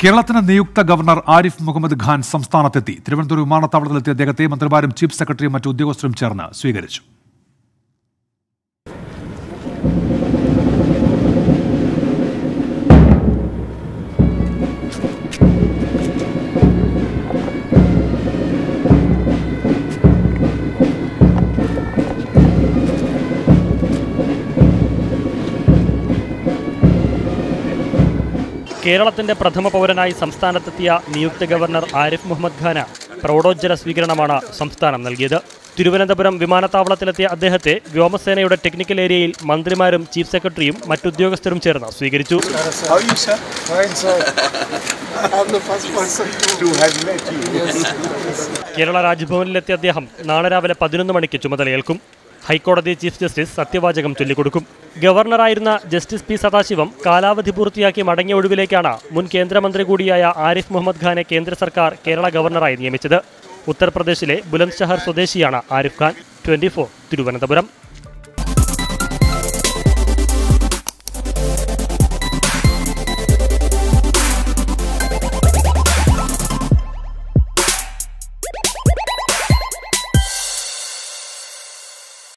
കേരളത്തിന് നിയുക്ത ഗവർണർ ആരിഫ് മുഹമ്മദ് ഖാൻ സംസ്ഥാനത്തെത്തി തിരുവനന്തപുരം വിമാനത്താവളത്തിലെത്തിയ അദ്ദേഹത്തെ മന്ത്രിമാരും ചീഫ് സെക്രട്ടറിയും മറ്റു ഉദ്യോഗസ്ഥരും ചേർന്ന് സ്വീകരിച്ചു കേരളത്തിന്റെ പ്രഥമ പൗരനായി സംസ്ഥാനത്തെത്തിയ നിയുക്ത ഗവർണർ ആരിഫ് മുഹമ്മദ് ഖാന് പ്രൗഢോജ്ജല സ്വീകരണമാണ് സംസ്ഥാനം നൽകിയത് തിരുവനന്തപുരം വിമാനത്താവളത്തിലെത്തിയ അദ്ദേഹത്തെ വ്യോമസേനയുടെ ടെക്നിക്കൽ ഏരിയയിൽ മന്ത്രിമാരും ചീഫ് സെക്രട്ടറിയും മറ്റുദ്യോഗസ്ഥരും ചേർന്ന് സ്വീകരിച്ചു How are you, sir? Fine, sir. I'm the first person to have met you. Kerala രാജ്ഭവനിലെത്തിയ അദ്ദേഹം നാളെ രാവിലെ പതിനൊന്ന് മണിക്ക് ചുമതലയേൽക്കും ഹൈക്കോടതി ചീഫ് ജസ്റ്റിസ് സത്യവാചകം ചൊല്ലിക്കൊടുക്കും ഗവർണറായിരുന്ന ജസ്റ്റിസ് പി സദാശിവം കാലാവധി പൂർത്തിയാക്കി മടങ്ങിയ ഒഴിവിലേക്കാണ് മുൻ കേന്ദ്രമന്ത്രി കൂടിയായ ആരിഫ് മുഹമ്മദ് ഖാനെ കേന്ദ്ര സർക്കാർ കേരള ഗവർണറായി നിയമിച്ചത് ഉത്തർപ്രദേശിലെ ബുലന്ദ് ഷഹർ സ്വദേശിയാണ് ആരിഫ് ഖാൻ ട്വന്റി തിരുവനന്തപുരം